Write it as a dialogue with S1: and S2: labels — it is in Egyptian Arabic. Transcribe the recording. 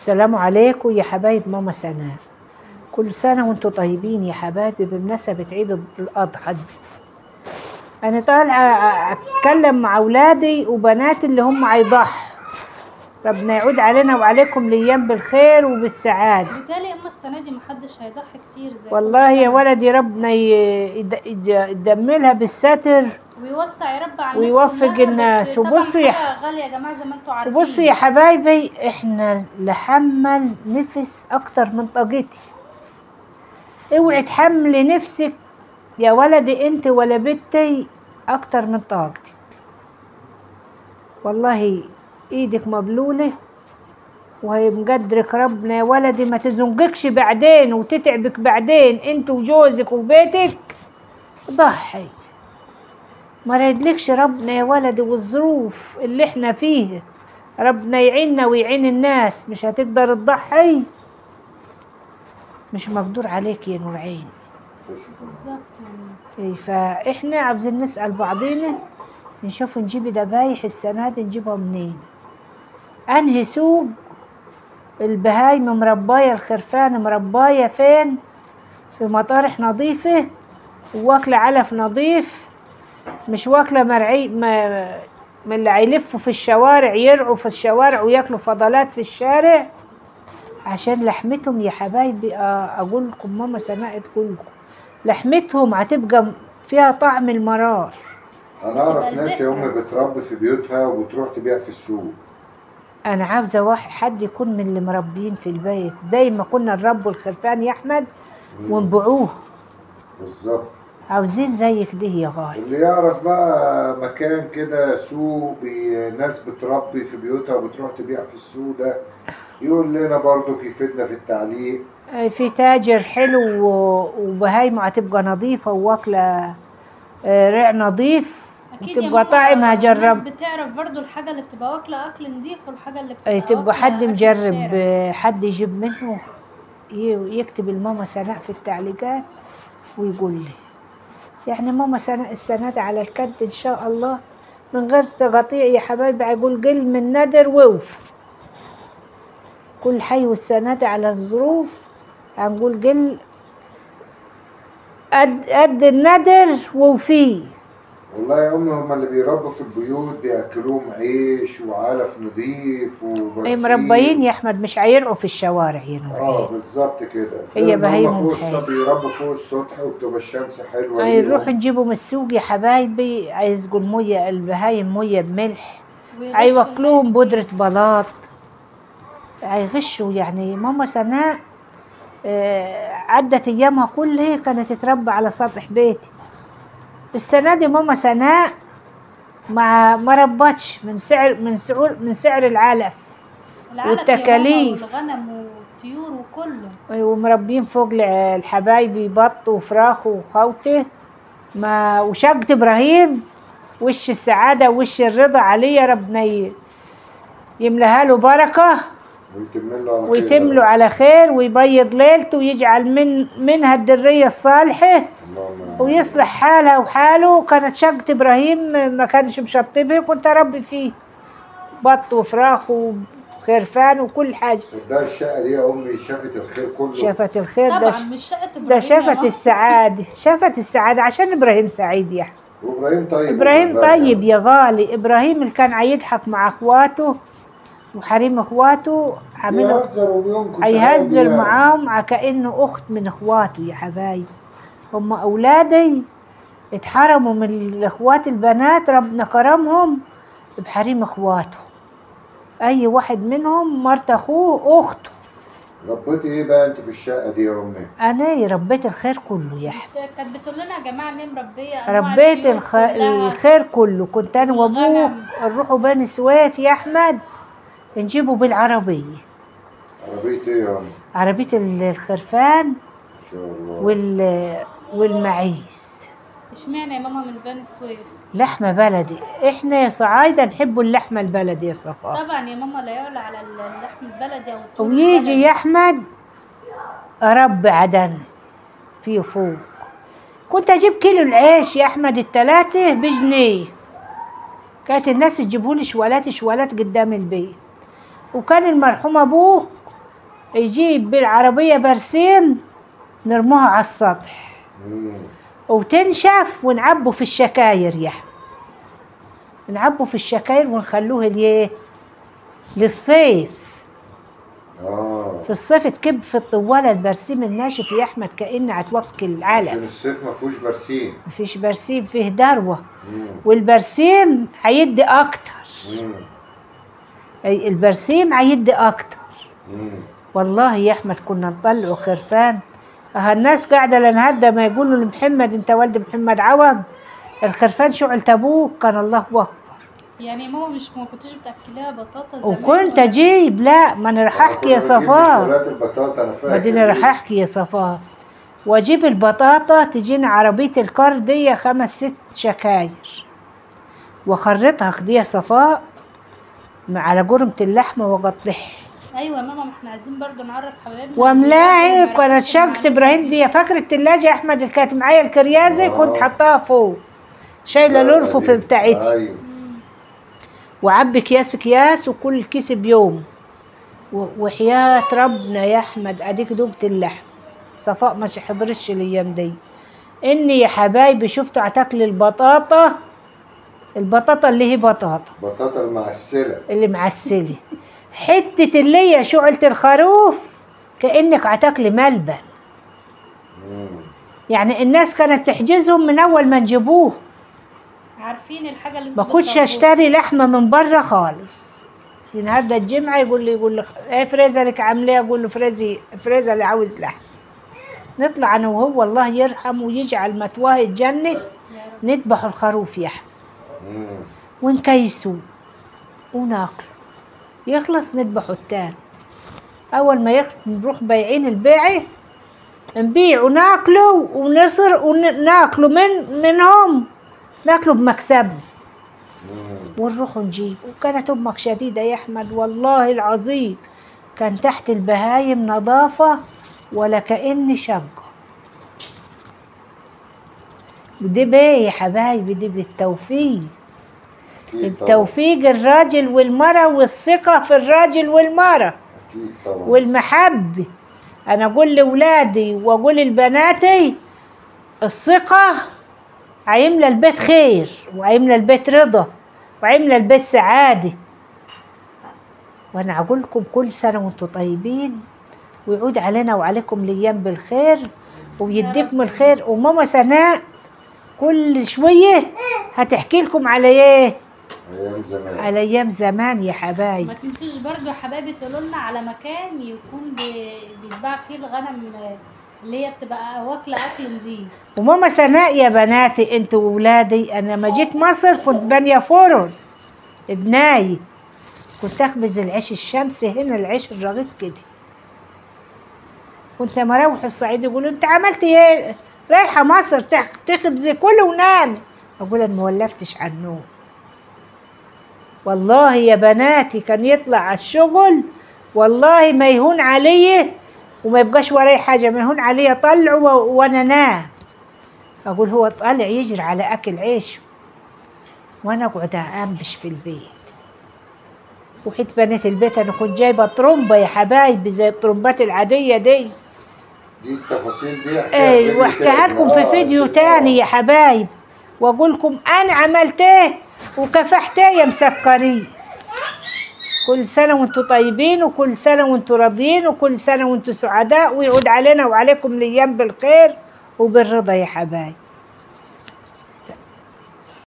S1: السلام عليكم يا حبايب ماما سناء كل سنة وانتم طيبين يا حبايبي بمناسبة عيد الأضحى أنا طالعة أتكلم مع أولادي وبناتي اللي هم هيضحوا ربنا يعود علينا وعليكم الأيام بالخير وبالسعادة
S2: بالتالي اما السنه دي محدش هيضحي كتير زي
S1: والله
S2: كل
S1: يا
S2: سنة.
S1: ولدي ربنا ي- يد- يد- يدملها بالستر
S2: ويوسع يا رب على
S1: ويوفق
S2: كلها، بس
S1: الناس.
S2: طبعاً
S1: وبصوا يا
S2: حاجة غاليه يا جماعه زي ما انتم عارفين
S1: وبصوا يا حبايبي احنا لحمل نفس اكتر من طاقتي اوعي تحملي نفسك يا ولدي انت ولا بنتي اكتر من طاقتك والله ايدك مبلولة وهي مقدرك ربنا يا ولدي ما تزنقكش بعدين وتتعبك بعدين انت وجوزك وبيتك ضحي ما ريدلكش ربنا يا ولدي والظروف اللي احنا فيه ربنا يعيننا ويعين الناس مش هتقدر تضحي مش مقدور عليك يا نور عين
S2: بالظبط يعني
S1: إيه، فاحنا عاوزين نسأل بعضينا نشوف نجيب ذبايح السنة دي نجيبها منين انهي سوق البهايم مرباية الخرفان مرباية فين في مطارح نظيفة واكلة علف نظيف مش واكلة مرعي ما من اللي هيلفوا في الشوارع يرعوا في الشوارع وياكلوا فضلات في الشارع عشان لحمتهم يا حبايبي آه، اقول لكم ماما سناء تقول لكم لحمتهم هتبقى فيها طعم المرار
S3: انا اعرف
S2: يبقى
S3: ناس يا
S2: الذكر.
S3: امي بتربي في بيوتها وبتروح تبيع في السوق
S1: انا عاوزه واحد حد يكون من اللي مربيين في البيت زي ما كنا نربوا الخرفان يا احمد ونبيعوه
S3: بالظبط
S1: عاوزين زيك ده يا غالي
S3: اللي يعرف بقى مكان كده سوق بي- ناس بتربي في بيوتها وبتروح تبيع في السوق ده يقول لنا برضو يفيدنا في التعليق
S1: آه، في تاجر حلو و- وبهايمه هتبقى نظيفه واكله آه، رع نظيف
S2: اكيد يا
S1: وتبقى
S2: ماما
S1: طعمها
S2: الناس
S1: جرب
S2: بتعرف برضو الحاجه اللي بتبقى واكله اكل نضيف والحاجه اللي بتبقى
S1: أي تبقى
S2: واكلة
S1: حد
S2: أكل
S1: مجرب
S2: الشارع.
S1: آه، حد يجيب منه ي- يكتب الماما سناء في التعليقات ويقول لي يعني ماما سناء السنة دي على الكد إن شاء الله من غير تقاطيع يا حبايبي هيقول قل من ندر ووف كل حي والسنة دي على الظروف هنقول قل قد قد الندر وفيه
S3: والله يا امي هم اللي بيربوا في البيوت بياكلوهم عيش وعلف نضيف
S1: أي
S3: وبرسيم
S1: مربيين يا أحمد مش هيرعوا في الشوارع يا نور
S3: اه
S1: عيني.
S3: بالظبط كده
S1: هي
S3: غير إن هم
S1: بهايمهم
S3: فوق السطح
S1: حلوة.
S3: بيربوا فوق السطح وبتبقى الشمس حلوه
S1: هاي
S3: ليهم.
S1: نروح نجيبه من السوق يا حبايبي عايز يقول مية البهايم مية بملح
S2: ويغش
S1: هيوكلوهم بودرة بلاط هيغشوا يعني ماما سناء آه، عدت ايامها كلها كانت تتربى على سطح بيتي السنة دي ماما سناء ما ما ربتش من سعر من سعر من سعر العلف
S2: العلف يا
S1: والتكاليف.
S2: ماما والغنم والطيور وكله
S1: ومربين فوق الع- الحبايبي بط وفراخ وخوته ما وشقة ابراهيم وش السعادة وش الرضا عليه يا ربنا ي- يملاها له بركة
S3: ويتم له على خير
S1: ويتم
S3: يا
S1: له
S3: رب.
S1: على خير ويبيض ليلته ويجعل من منها الدرية الصالحة
S3: اللهم آمين.
S1: ويصلح حالها وحاله كانت شقة ابراهيم ما كانش مشطبها كنت اربي فيه بط وفراخ وخرفان وكل حاجة
S3: صدق الشقه دي يا امي شافت الخير كله
S1: شافت الخير ده
S2: طبعا مش شقه ابراهيم
S1: ده
S2: يا
S1: شافت
S2: ماما.
S1: السعادة شافت السعادة عشان إبراهيم سعيد يا أحمد.
S3: وابراهيم طيب
S1: إبراهيم
S3: والله
S1: طيب يا غالي إبراهيم اللي كان عيضحك مع أخواته وحريم أخواته عامله
S3: بيهزر وبينكش
S1: هيهزر
S3: عادي يعني.
S1: معاهم ع- كأنه أخت من إخواته يا حبايبي هم أولادي اتحرموا من الإخوات البنات ربنا كرمهم بحريم إخواته أي واحد منهم مرت أخوه أخته
S3: ربيتي ايه بقى انت في الشقه دي يا امي؟
S1: أنا ربيت الخير كله يا أحمد
S2: كانت بتقول لنا يا جماعه ان هي مربيه أنواع
S1: ربيت
S2: الطيور
S1: الخ...
S2: كلها.
S1: الخير كله كنت انا وابوك
S2: والغنم.
S1: نروحوا بني سويف يا احمد نجيبه بالعربيه
S3: ربيت ايه يا امي؟
S1: عربيه ال- الخرفان
S3: ان شاء الله
S1: وال والمعيز
S2: اشمعنى يا ماما من بني سويف
S1: لحمه بلدي احنا يا صعايده نحبوا اللحمه البلدي يا صفاء
S2: طبعا يا ماما لا يعلى على اللحم البلدي او الطيور
S1: ويجي
S2: البلدي.
S1: يا احمد اربي عدن فيه فوق كنت اجيب كيلو العيش يا احمد التلاتة بجنيه كانت الناس تجيبولي شوالات شوالات قدام البيت وكان المرحوم ابوه يجيب بالعربية برسيم نرموها على السطح
S3: مم.
S1: وتنشف ونعبوا في الشكاير يا أحمد. نعبوا في الشكاير ونخلوه ليه للصيف
S3: اه
S1: في الصيف تكب في الطوالة البرسيم الناشف يا احمد كأنه هتوكل علق
S3: عشان الصيف ما فيهوش برسيم
S1: مفيش برسيم فيه دروة
S3: مم.
S1: والبرسيم هيدي اكتر
S3: مم.
S1: أي البرسيم هيدي اكتر
S3: مم.
S1: والله يا احمد كنا نطلعوا خرفان اه الناس قاعده لنهدى ما يقولوا لمحمد انت ولد محمد عوض الخرفان شعل ابوك كان الله اكبر
S2: يعني ماما مش ما كنتش بتاكليها بطاطا زمان
S1: وكنت
S2: ولا-
S1: اجيب لا ما انا راح احكي يا
S3: كنا بنجيب
S1: صفاء
S3: مشويات البطاطا انا فاكر
S1: بعدين راح احكي يا صفاء واجيب البطاطا تجينا عربيه الكار دي خمس ست شكاير واخرطها كده يا صفاء مع- على جرمة اللحمة واقطعها
S2: ايوه يا ماما ما احنا عايزين برضو نعرف حبايبنا
S1: واملاعي
S2: ما
S1: كانت
S2: يعرفوش
S1: شجرة
S2: المعلومة
S1: ابراهيم دي فاكر التلاجة يا احمد اللي كانت معايا الكريازة كنت حطاها فوق شايلة الارفف بتاعتي
S3: ايوه
S1: وعبي اكياس اكياس وكل كيس بيوم و- وحياة ربنا يا احمد اديك دوبت اللحم صفاء ما حضرش الايام دي اني يا حبايبي شفت هتاكل البطاطا البطاطا اللي هي بطاطا
S3: بطاطا المعسلة
S1: اللي معسلة حتة اللي هي شعلة الخروف كأنك هتاكلي ملبن
S3: مم.
S1: يعني الناس كانت تحجزهم من اول ما نجيبوه
S2: عارفين الحاجه اللي
S1: ما
S2: انتوا
S1: كنتش
S2: بتطبخوها.
S1: اشتري لحمه من بره خالص النهارده الجمعه يقول لي يقول لي ايه فريزه لك عامله إيه؟ اقول له فريزي فريزه اللي عاوز لحم نطلع انا وهو الله يرحم ويجعل متواه الجنه
S2: يا رب.
S1: نذبح الخروف يا أحمد
S3: مم.
S1: ونكيسوه وناكله يخلص نذبحه التاني اول ما يخ... نروح بايعين البيعه نبيع وناكله ونصر وناكله من منهم ناكله بمكسبنا
S3: مم.
S1: ونروح نجيب وكانت امك شديده يا احمد والله العظيم كان تحت البهايم نظافه ولا كأن شقه ودي بيه يا حبايبي دي بالتوفيق
S3: أكيد طبعا
S1: التوفيق الراجل والمرة والثقة في الراجل والمرة
S3: أكيد طبعا
S1: والمحبة أنا أقول لأولادي وأقول لبناتي الثقة عيملى البيت خير وعيملى البيت رضا وعيملى البيت سعادة وأنا أقول لكم كل سنة وأنتم طيبين ويعود علينا وعليكم الأيام بالخير ويديكم الخير وماما سناء كل شوية هتحكي لكم على إيه؟
S3: أيام زمان
S1: على أيام زمان يا حبايب
S2: ما تنسوش برضو يا حبايبي تقولوا لنا على مكان يكون بي- بيتباع فيه الغنم اللي هي بتبقى واكله اكل نضيف
S1: وماما سناء يا بناتي انتوا وولادي انا لما جيت مصر كنت بانيه فرن ابناي كنت اخبز العيش الشمسي هنا العيش الرغيف كده كنت لما اروح الصعيد يقولوا انت عملتي ايه رايحه مصر تخ- تخبزي كله ونامي اقول انا ما ولفتش عن النوم والله يا بناتي كان يطلع على الشغل والله ما يهون علي وما يبقاش وراي حاجه ما يهون علي اطلعه و- وانا نام اقول هو طالع يجري على اكل عيشه وانا اقعد انبش في البيت وحيت بنات البيت انا كنت جايبه طرمبه يا حبايبي زي الطرمبات العاديه دي
S3: دي التفاصيل دي احكيها في
S1: اي
S3: فيديو
S1: واحكيها
S3: تاني.
S1: لكم في
S3: آه،
S1: فيديو
S3: آه.
S1: تاني يا حبايب واقول لكم انا عملت ايه وكفحت ايه يا مسكرين كل سنة وانتم طيبين وكل سنة وانتم راضيين وكل سنة وانتم سعداء ويعود علينا وعليكم الأيام بالخير وبالرضا يا حبايب